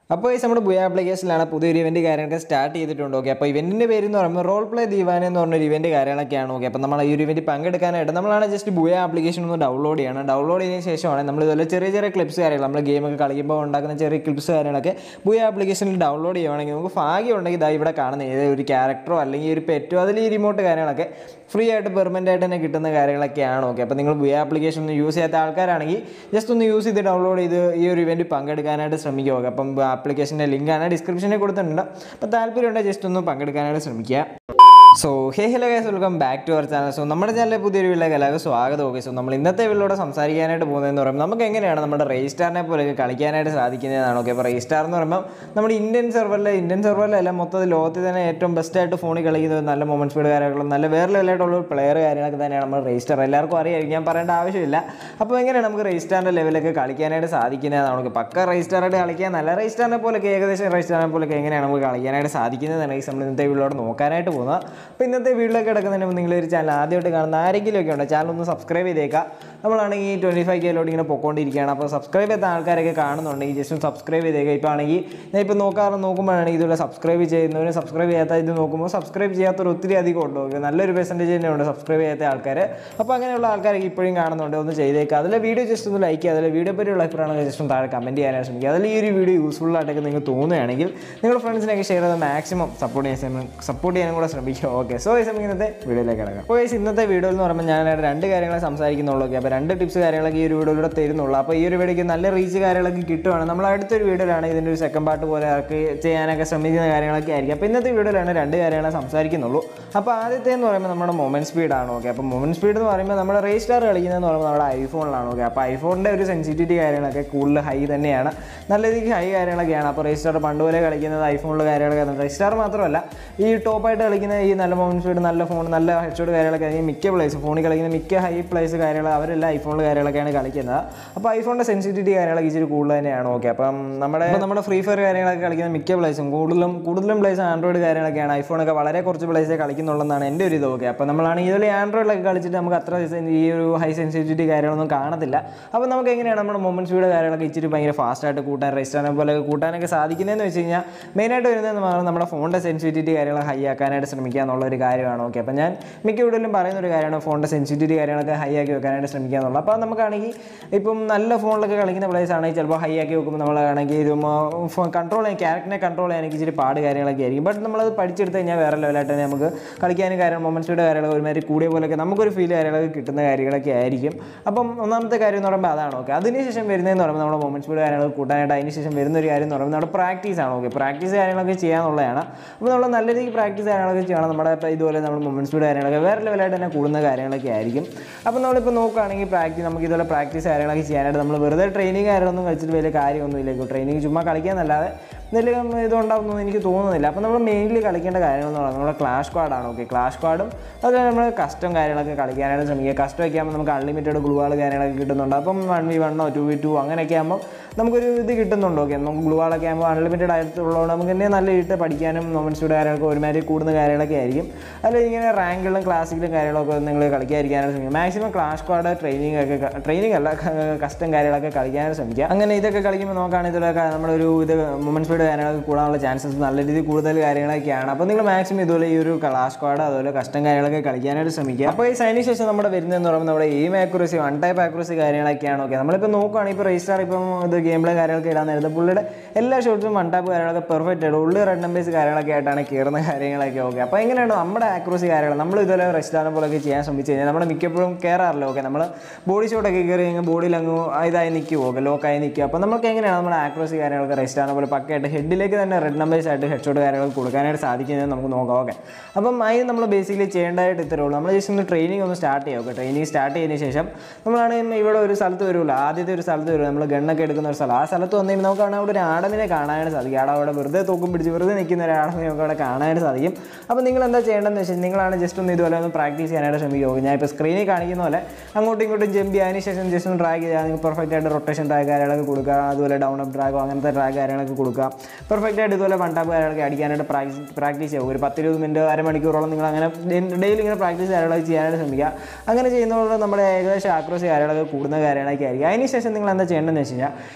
അപ്പോൾ ഈ നമ്മുടെ ബുയ ആപ്ലിക്കേഷനിലാണ് പുതിയൊരു ഇവൻറ്റ് കാര്യങ്ങളൊക്കെ സ്റ്റാർട്ട് ചെയ്തിട്ടുണ്ട് ഓക്കെ അപ്പോൾ ഇവൻറ്റിൻ്റെ പേര് എന്ന് പറയുമ്പോൾ റോൾ പ്ലേ ദീവാന എന്ന് പറഞ്ഞൊരു ഇവൻറ്റ് കാര്യങ്ങളൊക്കെയാണ് ഓക്കെ അപ്പോൾ നമ്മൾ ഈ ഒരു ഇവൻറ്റ് പങ്കെടുക്കാനായിട്ട് നമ്മളാണ് ജസ്റ്റ് ബുയ ആപ്ലിക്കേഷൻ ഒന്ന് ഡൗൺലോഡ് ചെയ്യണം ഡൗൺലോഡ് ചെയ്തതിന് ശേഷമാണ് നമ്മൾ ഇതുപോലെ ചെറിയ ചെറിയ ക്ലിപ്സ് കാര്യങ്ങൾ നമ്മൾ ഗെയിമൊക്കെ കളിക്കുമ്പോൾ ഉണ്ടാക്കുന്ന ചെറിയ ക്ലിപ്സ് കാര്യങ്ങളൊക്കെ ബുയ ആപ്ലിക്കേഷനിൽ ഡൗൺലോഡ് ചെയ്യുവാണെങ്കിൽ നമുക്ക് ഭാഗ്യം ഉണ്ടെങ്കിൽ ഇതാ ഇവിടെ കാണുന്ന ഏത് ഒരു ക്യാരക്ടറോ അല്ലെങ്കിൽ ഒരു പെറ്റോ അതിൽ ഈ റിമോട്ട് കാര്യങ്ങളൊക്കെ ഫ്രീ ആയിട്ട് പെർമനൻ്റ് ആയിട്ട് തന്നെ കിട്ടുന്ന കാര്യങ്ങളൊക്കെയാണ് ഓക്കെ അപ്പോൾ നിങ്ങൾ ബുയ ആപ്ലിക്കേഷൻ ഒന്നും യൂസ് ചെയ്യാത്ത ആൾക്കാരാണെങ്കിൽ ജസ്റ്റ് ഒന്ന് യൂസ് ചെയ്ത് ഡൗൺലോഡ് ചെയ്ത് ഈ ഒരു ഇവൻറ്റ് പങ്കെടുക്കാനായിട്ട് ശ്രമിക്കുക ഓക്കെ അപ്പം ആപ്ലിക്കേഷൻ്റെ ലിങ്കാണ് ഡിസ്ക്രിപ്ഷനിൽ കൊടുത്തിട്ടുണ്ട് അപ്പോൾ താല്പര്യമുണ്ടെങ്കിൽ ജസ്റ്റ് ഒന്ന് പങ്കെടുക്കാനായിട്ട് ശ്രമിക്കുക so hey hello guys welcome back to our channel so നമ്മുടെ ചാനലിലെ പുതിയൊരു വീട്ടിലേക്ക് എല്ലാവർക്കും സ്വാഗതം ഓക്കെ സോ നമ്മൾ ഇന്നത്തെ വീട്ടിലൂടെ സംസാരിക്കാനായിട്ട് പോകുന്നതെന്ന് പറയുമ്പോൾ നമുക്ക് എങ്ങനെയാണ് നമ്മുടെ റെജിസ്റ്റാറിനെ പോലെയൊക്കെ കളിക്കാനായിട്ട് സാധിക്കുന്നതാണ് ഓക്കെ അപ്പോൾ റെജിസ്റ്റാർ എന്ന് പറയുമ്പോൾ നമ്മുടെ ഇന്ത്യൻ സെർവറിലെ ഇന്ത്യൻ സെർവറിലല്ല മൊത്തത്തിൽ ലോകത്തിൽ തന്നെ ഏറ്റവും ബെസ്റ്റ് ആയിട്ട് ഫോണിൽ കളിക്കുന്ന ഒരു നല്ല മൊമെൻറ്റ് സ്പീഡ് കാര്യങ്ങളും നല്ല വേറെ ലെവലായിട്ടുള്ള ഒരു പ്ലെയർ കാര്യങ്ങളൊക്കെ തന്നെയാണ് നമ്മൾ രജിസ്റ്റർ എല്ലാവർക്കും അറിയാം ഞാൻ പറയേണ്ട ആവശ്യമില്ല അപ്പോൾ എങ്ങനെയാണ് നമുക്ക് രജിസ്റ്റാറിൻ്റെ ലെവലൊക്കെ കളിക്കാനായിട്ട് സാധിക്കുന്നതാണ് ഓക്കെ പക്ക രജിസ്റ്റാറായിട്ട് കളിക്കാൻ നല്ല രജിസ്റ്റാറിനെ പോലെയൊക്കെ ഏകദേശം രജിസ്റ്റാറിനെ പോലെയൊക്കെ എങ്ങനെയാണ് നമുക്ക് കളിക്കാനായിട്ട് സാധിക്കുന്നതാണ് ഈ നമ്മൾ ഇന്നത്തെ വീഡിയോടെ നോക്കാനായിട്ട് പോകുന്നത് അപ്പോൾ ഇന്നത്തെ വീഡിയോയിലൊക്കെ കിടക്കുന്നതിന് മുമ്പ് നിങ്ങൾ ഒരു ചാനൽ ആദ്യമായിട്ട് കാണുന്ന ആരെങ്കിലും ഒക്കെ ഉണ്ട് ചാനൽ ഒന്ന് സബ്സ്ക്രൈബ് ചെയ്തേക്കാം നമ്മളാണെങ്കിൽ ട്വൻറ്റി ഫൈവ് കെയിലോട്ട് ഇങ്ങനെ പൊക്കോണ്ടിരിക്കുകയാണ് അപ്പോൾ സബ്സ്ക്രൈബ് ചെയ്ത ആൾക്കാരൊക്കെ കാണുന്നുണ്ടെങ്കിൽ ജസ്റ്റ് ഒന്ന് സബ്സ്ക്രൈബ് ചെയ്തേക്കുക ഇപ്പോൾ ആണെങ്കിൽ ഞാൻ ഇപ്പോൾ നോക്കാറ് നോക്കുമ്പോഴാണെങ്കിൽ ഇതുപോലെ സബ്സ്ക്രൈബ് ചെയ്യുന്നവരും സബ്സ്ക്രൈബ് ചെയ്യാത്ത ഇത് നോക്കുമ്പോൾ സബ്സ്ക്രൈബ് ചെയ്യാത്തൊരു ഒത്തിരി അധികം ഉണ്ട് ഓക്കെ നല്ലൊരു പെർസെൻറ്റേജ് തന്നെ ഉണ്ട് സബ്സ്ക്രൈബ് ചെയ്യാത്ത ആൾക്കാർ അപ്പോൾ അങ്ങനെയുള്ള ആൾക്കാരൊക്കെ ഇപ്പോഴും കാണുന്നുണ്ട് ഒന്ന് ചെയ്തേക്കുക അതിലെ വീഡിയോ ജസ്റ്റ് ഒന്ന് ലൈക്ക് ചെയ്യുക അതിലെ വീഡിയോ പറ്റിയുള്ള അഭിപ്രായങ്ങൾ ജസ്റ്റ് ഒന്ന് താഴെ കമൻറ്റ് ചെയ്യാനായിട്ട് ശ്രമിക്കുക അതിൽ ഈ ഒരു വീഡിയോ യൂസ്ഫുൾ ആയിട്ടൊക്കെ നിങ്ങൾക്ക് തോന്നുകയാണെങ്കിൽ നിങ്ങളുടെ ഫ്രണ്ട്സിനൊക്കെ ഷെയർ ചെയ്ത് മാക്സിമം സപ്പോർട്ട് ചെയ്യാൻ സപ്പോർട്ട് ചെയ്യാനും കൂടെ ശ്രമിക്കുക ഓക്കെ സോ ഈ സമയം ഇന്നത്തെ വീഡിയോയിലേക്ക് കിടക്കാം അപ്പോൾ guys, ഇന്നത്തെ വീഡിയോ എന്ന് പറയുമ്പോൾ ഞാൻ രണ്ട് കാര്യങ്ങളെ സംസാരിക്കുന്നുള്ളൂ ഓക്കെ അപ്പോൾ രണ്ട് ടിപ്സ് കാര്യങ്ങളൊക്കെ ഈ ഒരു വീഡിയോയിലൂടെ തരുന്നുള്ളൂ അപ്പോൾ ഈ ഒരു വീഡിയോയ്ക്ക് നല്ല റീച്ച് കാര്യങ്ങളൊക്കെ കിട്ടുവാണ് നമ്മൾ അടുത്തൊരു വീഡിയോയിലാണ് ഇതിൻ്റെ ഒരു സെക്കൻഡ് പാർട്ട് പോലെ ആക്കി ചെയ്യാനൊക്കെ ശ്രമിക്കുന്ന കാര്യങ്ങളൊക്കെ ആയിരിക്കും അപ്പോൾ ഇന്നത്തെ വീഡിയോയിലാണ് രണ്ട് കാര്യങ്ങളെ സംസാരിക്കുന്നുള്ളൂ അപ്പോൾ ആദ്യത്തെ എന്ന് പറയുമ്പോൾ നമ്മുടെ മൊമെൻറ്റ് സ്പീഡാണ് ഓക്കെ അപ്പോൾ മൊമെൻറ്റ് സ്പീഡ് എന്ന് പറയുമ്പോൾ നമ്മുടെ റേസ്റ്റാർ കളിക്കുന്നതെന്ന് പറയുമ്പോൾ നമ്മുടെ ഐഫോണിലാണ് ഓക്കെ അപ്പോൾ ഐഫോണിൻ്റെ ഒരു സെൻസിറ്റിവിറ്റി കാര്യങ്ങളൊക്കെ കൂടുതൽ ഹൈ തന്നെയാണ് നല്ല രീതിക്ക് ഹൈ കാര്യങ്ങളൊക്കെയാണ് അപ്പോൾ റേസ്റ്റാർ പണ്ട് പോലെ കളിക്കുന്നത് ഐഫോണിൽ കാര്യങ്ങളൊക്കെ റേസ്റ്റാർ മാത്രമല്ല ഈ ടോപ്പായിട്ട് കളിക്കുന്ന ഈ നല്ല മൊമെൻറ്റ് സ്പീഡ് നല്ല ഫോൺ നല്ല ഹെഡ്ഷോട്ട് കാര്യങ്ങളൊക്കെ ആണെങ്കിൽ മിക്ക പ്ലേസ് ഫോണിൽ കളിക്കുന്ന മിക്ക ഹൈ പ്ലേസ് കാര്യങ്ങൾ അവരെല്ലാം ഐഫോണിൽ കാര്യങ്ങളൊക്കെയാണ് കളിക്കുന്നത് അപ്പോൾ ഐഫോണിൻ്റെ സെൻസിറ്റിവിറ്റി കാര്യങ്ങളൊക്കെ ഇച്ചിരി കൂടുതൽ തന്നെയാണ് ഓക്കെ അപ്പം നമ്മുടെ ഇപ്പം നമ്മുടെ ഫ്രീ ഫയർ കാര്യങ്ങളൊക്കെ കളിക്കുന്ന മിക്ക പ്ലേസും കൂടുതലും കൂടുതലും പ്ലേസ് ആൻഡ്രോയിഡ് കാര്യങ്ങളൊക്കെയാണ് ഐഫോണൊക്കെ വളരെ കുറച്ച് പ്ലേസേ കളിക്കുന്നുള്ളതാണ് എൻ്റെ ഒരു ഇത് ഓക്കെ അപ്പോൾ നമ്മളാണ് ഇതിൽ ആൻഡ്രോയിഡിലൊക്കെ കളിച്ചിട്ട് നമുക്ക് അത്ര sen- ഈ ഒരു ഹൈ സെൻസിറ്റിവിറ്റി കാര്യങ്ങളൊന്നും കാണത്തില്ല അപ്പോൾ നമുക്ക് എങ്ങനെയാണ് നമ്മുടെ മൊമെൻറ്റ് സ്പീഡ് കാര്യങ്ങളൊക്കെ ഇച്ചിരി ഭയങ്കര ഫാസ്റ്റായിട്ട് കൂട്ടാൻ റെസ്റ്റാനെ പോലെ കൂട്ടാനൊക്കെ സാധിക്കുന്നതെന്ന് വെച്ച് കഴിഞ്ഞാൽ മെയിനായിട്ട് വരുന്നതെന്ന് പറഞ്ഞാൽ നമ്മുടെ ഫോണിൻ്റെ സെൻസിറ്റിവിറ്റി കാര്യങ്ങൾ ഹൈ ആക്കാനായിട്ട് ശ്രമിക്കുക എന്നുള്ള ഒരു കാര്യമാണ് ഓക്കെ അപ്പോൾ ഞാൻ മിക്ക വീഡിയോയിലും പറയുന്ന ഒരു കാര്യമാണ് ഫോണിൻ്റെ സെൻസിറ്റിവിറ്റി കാര്യങ്ങളൊക്കെ ഹൈ ആക്കി വെക്കാനായിട്ട് ശ്രമിക്കുക എന്നുള്ളത് അപ്പോൾ നമുക്കാണെങ്കിൽ ഇപ്പം നല്ല ഫോണിലൊക്കെ കളിക്കുന്ന പ്ലേസ് ആണെങ്കിൽ ചിലപ്പോൾ ഹൈ ആക്കി വെക്കുമ്പോൾ നമ്മളാണെങ്കിൽ ഇത് കൺട്രോൾ ചെയ്യാൻ ക്യാരക്ടറിനെ കൺട്രോൾ ചെയ്യാൻ ഇച്ചിരി പാട് കാര്യങ്ങളൊക്കെ ആയിരിക്കും ബട്ട് നമ്മളത് പഠിച്ചെടുത്ത് കഴിഞ്ഞാൽ വേറെ ലെവലായിട്ട് തന്നെ നമുക്ക് കളിക്കാനും കാര്യം മൊമെൻറ്റ്സിയുടെ കാര്യങ്ങൾ ഒരുമാതിരി കൂടിയ പോലെയൊക്കെ നമുക്കൊരു ഫീൽ കാര്യങ്ങളൊക്കെ കിട്ടുന്ന കാര്യങ്ങളൊക്കെ ആയിരിക്കും അപ്പം ഒന്നാമത്തെ കാര്യം എന്ന് പറയുമ്പോൾ അതാണ് ഓക്കെ അതിനുശേഷം വരുന്നതെന്ന് പറയുമ്പോൾ നമ്മുടെ മൊമെൻറ്റ് സ്പീഡ് കാര്യങ്ങൾ കൂട്ടാനായിട്ട് അതിന് ശേഷം വരുന്ന ഒരു കാര്യം എന്ന് പറയുമ്പോൾ നമ്മുടെ പ്രാക്ടീസ് ആണ് ഓക്കെ പ്രാക്ടീസ് കാര്യങ്ങളൊക്കെ ചെയ്യാന്നുള്ളതാണ് അപ്പോൾ നമ്മൾ നല്ല രീതിക്ക് പ്രാക്ടീസ് കാര്യങ്ങളൊക്കെ ചെയ്യണം നമ്മുടെ ഇപ്പോൾ ഇതുപോലെ നമ്മൾ മൊമെൻറ്റ് സ്പീഡ് കാര്യങ്ങളൊക്കെ വേറെ ലെവലായിട്ട് തന്നെ കൂടുന്ന കാര്യങ്ങളൊക്കെ ആയിരിക്കും അപ്പോൾ നമ്മളിപ്പോൾ നോക്കുകയാണെങ്കിൽ പ്രാക്ടീസ് നമുക്ക് ഇതുപോലെ പ്രാക്ടീസ് കാര്യങ്ങളൊക്കെ ചെയ്യാനായിട്ട് നമ്മൾ വെറുതെ ട്രെയിനിങ് കാര്യങ്ങളൊന്നും കളിച്ചിട്ട് വലിയ കാര്യമൊന്നുമില്ല ട്രെയിനിങ് ചുമ്മാ കളിക്കാന്നല്ലാതെ വലിയ ഇതുണ്ടാവുമെന്നൊന്നും എനിക്ക് തോന്നുന്നില്ല അപ്പോൾ നമ്മൾ മെയിൻലി കളിക്കേണ്ട കാര്യങ്ങൾ എന്ന് പറയുന്നത് നമ്മുടെ ക്ലാഷ് സ്ക്വാഡാണ് ഓക്കെ ക്ലാഷ് സ്ക്വാഡും അതുപോലെ നമ്മൾ കസ്റ്റം കാര്യങ്ങളൊക്കെ കളിക്കാനായിട്ട് ശ്രമിക്കുക കസ്റ്റം ഒക്കെ ആകുമ്പോൾ നമുക്ക് അൺലിമിറ്റഡ് ഗ്ലൂവാൾ കാര്യങ്ങളൊക്കെ കിട്ടുന്നുണ്ട് അപ്പം വൺ വി വണ്ണോ ടു വി ടു അങ്ങനെയൊക്കെ ആകുമ്പോൾ നമുക്കൊരു ഇത് കിട്ടുന്നുണ്ട് ഓക്കെ നമുക്ക് ഗ്ലൂവാളൊക്കെ ആകുമ്പോൾ അൺലിമിറ്റഡ് ആയിട്ടുള്ളതുകൊണ്ട് നമുക്ക് തന്നെ നല്ല ഇട്ട് പഠിക്കാനും മൊമെൻറ്റ്സ് കാര്യങ്ങളൊക്കെ ഒരുമാതിരി കൂടുന്ന കാര്യങ്ങളൊക്കെ ആയിരിക്കും അല്ലെങ്കിൽ ഇങ്ങനെ റാങ്കിലും ക്ലാസിക്കലും കാര്യങ്ങളൊക്കെ നിങ്ങൾ കളിക്കാതിരിക്കാനായിട്ട് ശ്രമിക്കുക മാക്സിമം ക്ലാഷ് സ്ക്വാഡ് ട്രെയിനിങ് ഒക്കെ ട്രെയിനിങ് അല്ല കസ്റ്റം കാര്യങ്ങളൊക്കെ കളിക്കാനായിട്ട് ശ്രമിക്കുക അങ്ങനെ ഇതൊക്കെ കളിക്കുമ്പോൾ നോക്കുകയാണെങ്കിൽ ഇതിലൊക്കെ നമ്മളൊരു ഇത് മൊമെൻറ്റ് സ്പീഡ് കാര്യങ്ങളൊക്കെ കൂടാനുള്ള ചാൻസസ് നല്ല രീതിയിൽ കൂടുതൽ കാര്യങ്ങളൊക്കെയാണ് അപ്പോൾ നിങ്ങൾ മാക്സിമം ഇതുപോലെ ഈ ഒരു ക്ലാഷ് സ്ക്വാഡ് അതുപോലെ കസ്റ്റം കാര്യങ്ങളൊക്കെ കളിക്കാനായിട്ട് ശ്രമിക്കുക അപ്പോൾ ഈ അതിന് ശേഷം നമ്മുടെ വരുന്നതെന്ന് പറയുമ്പോൾ നമ്മുടെ aim accuracy one type accuracy കാര്യങ്ങളൊക്കെയാണ് ഓക്കെ നമ്മളിപ്പോൾ നോക്കുകയാണെങ്കിൽ ഇപ്പോൾ രജിസ്റ്റർ ഇപ്പം ഇത് ഗെയിം പ്ലേ കാര്യങ്ങളൊക്കെ ഇടാൻ നേരത്തെ പുള്ളിയുടെ എല്ലാ ഷോട്ട്സും വൺ ടൈപ്പ് കാര്യങ്ങളൊക്കെ പെർഫെക്റ്റ് ആയിട്ട് ഉള്ളി റെഡ് നമ്പേഴ്സ് കാര്യങ്ങളൊക്കെ ആയിട്ടാണ് കയറുന്ന കാര്യങ്ങളൊക്കെ ഓക്കെ അപ്പോൾ എങ്ങനെയാണ് നമ്മുടെ ആക്യുറസി കാര്യങ്ങൾ നമ്മൾ ഇതുപോലെ റെസ്റ്റാനെ പോലെയൊക്കെ ചെയ്യാൻ ശ്രമിച്ചു കഴിഞ്ഞാൽ നമ്മൾ മിക്കപ്പോഴും കയറാറില്ല ഓക്കെ നമ്മൾ ബോഡി ഷോട്ടൊക്കെ കയറി കഴിഞ്ഞാൽ ബോഡിയിൽ അങ്ങ് ഇതായി നിൽക്കും ഓക്കെ ലോക്കായി നിൽക്കുക അപ്പോൾ നമുക്ക് എങ്ങനെയാണ് നമ്മുടെ ആക്യുറസി കാര്യങ്ങളൊക്കെ റെസ്റ്റാനെ പോലെ പക്കയായിട്ട് ഹെഡിലേക്ക് തന്നെ റെഡ് നമ്പേഴ്സ് ആയിട്ട് ഹെഡ് ഷോട്ട് കാര്യങ്ങൾ കൊടുക്കാനായിട്ട് സാധിക്കുന്നത് നമുക്ക് നോക്കാം ഓക്കെ അപ്പം അതിന് നമ്മൾ ബേസിക്കലി ചെയ്യേണ്ടതായിട്ട് ഇത്രേ ഉള്ളൂ നമ്മൾ ജസ്റ്റ് ഒന്ന് ട്രെയിനിങ് ഒന്ന് സ്റ്റാർട്ട് ചെയ്യാം ഓക്കെ ട്രെയിനിങ് സ്റ്റാർട്ട് ചെയ്തതിന് ശേഷം നമ്മളാണ് ഇവിടെ ഒരു സ്ഥലത്ത് വരുമല്ലോ ആദ്യത്തെ ഒരു സ്ഥലത്ത് വരും നമ്മൾ ഗണ്ണൊക്കെ എടുക്കുന്ന ഒരു സ്ഥലം ആ സ്ഥലത്ത് വന്നു കഴിയുമ്പോൾ നമുക്ക് അവിടെ ഒരു ആടമിനെ കാണാനായിട്ട് സാധിക്കും ആടെ അവിടെ വെറുതെ തൂക്കും പിടിച്ച് വെറുതെ നിൽക്കുന്ന ഒരു ആടമിനെ നമുക്ക് അവിടെ കാണാനായിട്ട് സാധിക്കും അപ്പോൾ നിങ്ങൾ എന്താ ചെയ്യേണ്ടതെന്ന് വെച്ചാൽ നിങ്ങളാണ് ജസ്റ്റ് ഒന്ന് ഇതുപോലെ ഒന്ന് പ്രാക്ടീസ് ചെയ്യാനായിട്ട് ശ്രമിക്കുക ഞാൻ ഇപ്പോൾ സ്ക്രീനിൽ കാണിക്കുന്ന പോലെ അങ്ങോട്ടും ഇങ്ങോട്ടും ജമ്പ് ചെയ്യാൻ ശേഷം ജസ്റ്റ് ഒന്ന് ഡ്രാഗ് ചെയ്യാൻ നിങ്ങൾക്ക് പെർഫെക്റ്റ് ആയിട്ട് റൊട്ടേഷൻ ഡ്രാഗ് കാര്യങ്ങളൊക്കെ കൊടുക്കുക അതുപോലെ ഡൗൺ അപ്പ് ഡ്രാഗോ അങ്ങനത്തെ ഡ്രാഗ് കാര്യങ്ങളൊക്കെ കൊടുക്കുക പെർഫെക്റ്റ് ആയിട്ട് ഇതുപോലെ വൺ ടാപ്പ് കാര്യങ്ങളൊക്കെ അടിക്കാനായിട്ട് പ്രാക്ടീസ് പ്രാക്ടീസ് ചെയ്യുക ഒരു പത്തിരുപത് മിനിറ്റ് അരമണിക്കൂറോളം നിങ്ങൾ അങ്ങനെ ഡെയിലി ഇങ്ങനെ പ്രാക്ടീസ് കാര്യങ്ങളൊക്കെ ചെയ്യാനായിട്ട് ശ്രമിക്കുക അങ്ങനെ ചെയ്യുന്നതോടെ നമ്മുടെ ഏകദേശം ആക്രോസ് കാര്യങ്ങളൊക്കെ കൂടുന്ന കാര്യങ്ങളൊക്കെ ആയിരിക്കും അതിന് ശേഷം നിങ്ങൾ എന്താ ചെയ്യേണ്ടതെന്ന് വെച്ച് കഴിഞ്ഞാൽ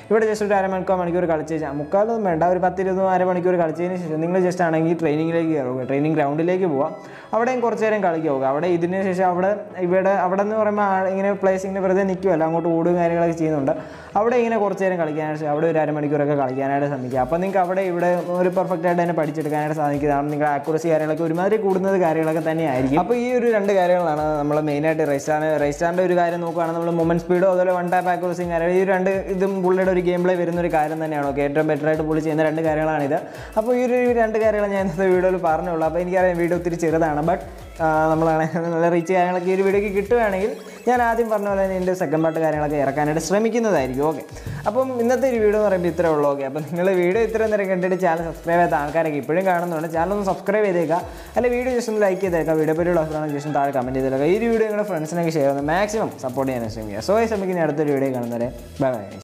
ഇവിടെ ജസ്റ്റ് ഒരു അരമണിക്കൂർ മണിക്കൂർ കളിച്ച് ശേഷം മുക്കാലൊന്നും വേണ്ട ഒരു പത്തിരുപതും അരമണിക്കൂർ കളിച്ചതിന് ശേഷം നിങ്ങൾ ജസ്റ്റ് ആണെങ്കിൽ ട്രെയിനിങ്ങിലേക്ക് കയറുക ട്രെയിനിങ് ഗ്രൗണ്ടിലേക്ക് പോവാം അവിടെയും കുറച്ച് നേരം കളിക്കുക പോകുക അവിടെ ഇതിന് ശേഷം അവിടെ ഇവിടെ അവിടെ എന്ന് പറയുമ്പോൾ ആ- ഇങ്ങനെ പ്ലേസ് ഇങ്ങനെ വെറുതെ നിൽക്കുമല്ലോ അങ്ങോട്ട് ഓടുകയും കാര്യങ്ങളൊക്കെ ചെയ്യുന്നുണ്ട് അവിടെ ഇങ്ങനെ കുറച്ച് നേരം കളിക്കാനായിട്ട് അവിടെ ഒരു അരമണിക്കൂറൊക്കെ കളിക്കാനായിട്ട് ശ്രമിക്കുക അപ്പോൾ നിങ്ങൾക്ക് അവിടെ ഇവിടെ ഒരു പെർഫെക്റ്റ് ആയിട്ട് തന്നെ പഠിച്ചെടുക്കാനായിട്ട് സാധിക്കുന്നതാണ് നിങ്ങളുടെ ആക്യുറസി കാര്യങ്ങളൊക്കെ ഒരുമാതിരി കൂടുന്നത് കാര്യങ്ങളൊക്കെ തന്നെയായിരിക്കും അപ്പോൾ ഈ ഒരു രണ്ട് കാര്യങ്ങളാണ് നമ്മൾ മെയിനായിട്ട് റൈസ്റ്റാർ റൈസ്റ്റാറിൻ്റെ ഒരു കാര്യം നോക്കുകയാണെങ്കിൽ നമ്മൾ മൊമെൻറ്റ് സ്പീഡോ അതുപോലെ വൺ ടാപ്പ് ആക്യുറസിയും കാര്യങ്ങൾ ഈ രണ്ട് ഇതും പുള്ളിയുടെ ഒരു ഗെയിം പ്ലേ വരുന്ന ഒരു കാര്യം തന്നെയാണ് ഓക്കെ ഏറ്റവും ബെറ്റർ ആയിട്ട് പുള്ളി ചെയ്യുന്ന രണ്ട് കാര്യങ്ങളാണിത് അപ്പോൾ ഈ ഒരു രണ്ട് കാര്യങ്ങൾ ഞാൻ ഇന്നത്തെ വീഡിയോയിൽ പറഞ്ഞുള്ളൂ അപ്പോൾ എനിക്കറിയാം വീഡിയോ ഒത്തിരി ചെറുതാണ് ബട്ട് നമ്മളാണ് നല്ല റീച്ച് കാര്യങ്ങളൊക്കെ ഈ ഒരു വീഡിയോക്ക് കിട്ടുകയാണെങ്കിൽ ഞാൻ ആദ്യം പറഞ്ഞ പോലെ തന്നെ എൻ്റെ സെക്കൻഡ് പാർട്ട് കാര്യങ്ങളൊക്കെ ഇറക്കാനായിട്ട് ശ്രമിക്കുന്നതായിരിക്കും ഓക്കെ അപ്പം ഇന്നത്തെ ഒരു വീഡിയോ എന്ന് പറയുമ്പോൾ ഇത്രേ ഉള്ളൂ ഓക്കെ അപ്പം നിങ്ങൾ വീഡിയോ ഇത്രയും നേരം കണ്ടിട്ട് ചാനൽ സബ്സ്ക്രൈബ് ചെയ്യാത്ത ആൾക്കാരൊക്കെ ഇപ്പോഴും കാണുന്നുണ്ട് ചാനൽ ഒന്ന് സബ്സ്ക്രൈബ് ചെയ്തേക്കുക അല്ലെ വീഡിയോ ജസ്റ്റ് ഒന്ന് ലൈക്ക് ചെയ്തേക്കുക വീഡിയോ പറ്റിയുള്ള അഭിപ്രായം ജസ്റ്റ് താഴെ കമൻറ്റ് ചെയ്തേക്കുക ഈ ഒരു വീഡിയോ നിങ്ങളുടെ ഫ്രണ്ട്സിനൊക്കെ ഷെയർ ചെയ്യുന്നത് മാക്സിമം സപ്പോർട്ട് ചെയ്യാൻ ശ്രമിക്കുക സോ ഈ ശ്രമിക്കുന്ന അടുത്തൊരു വീഡിയോ കാണുന്നവരെ ബൈ ബൈ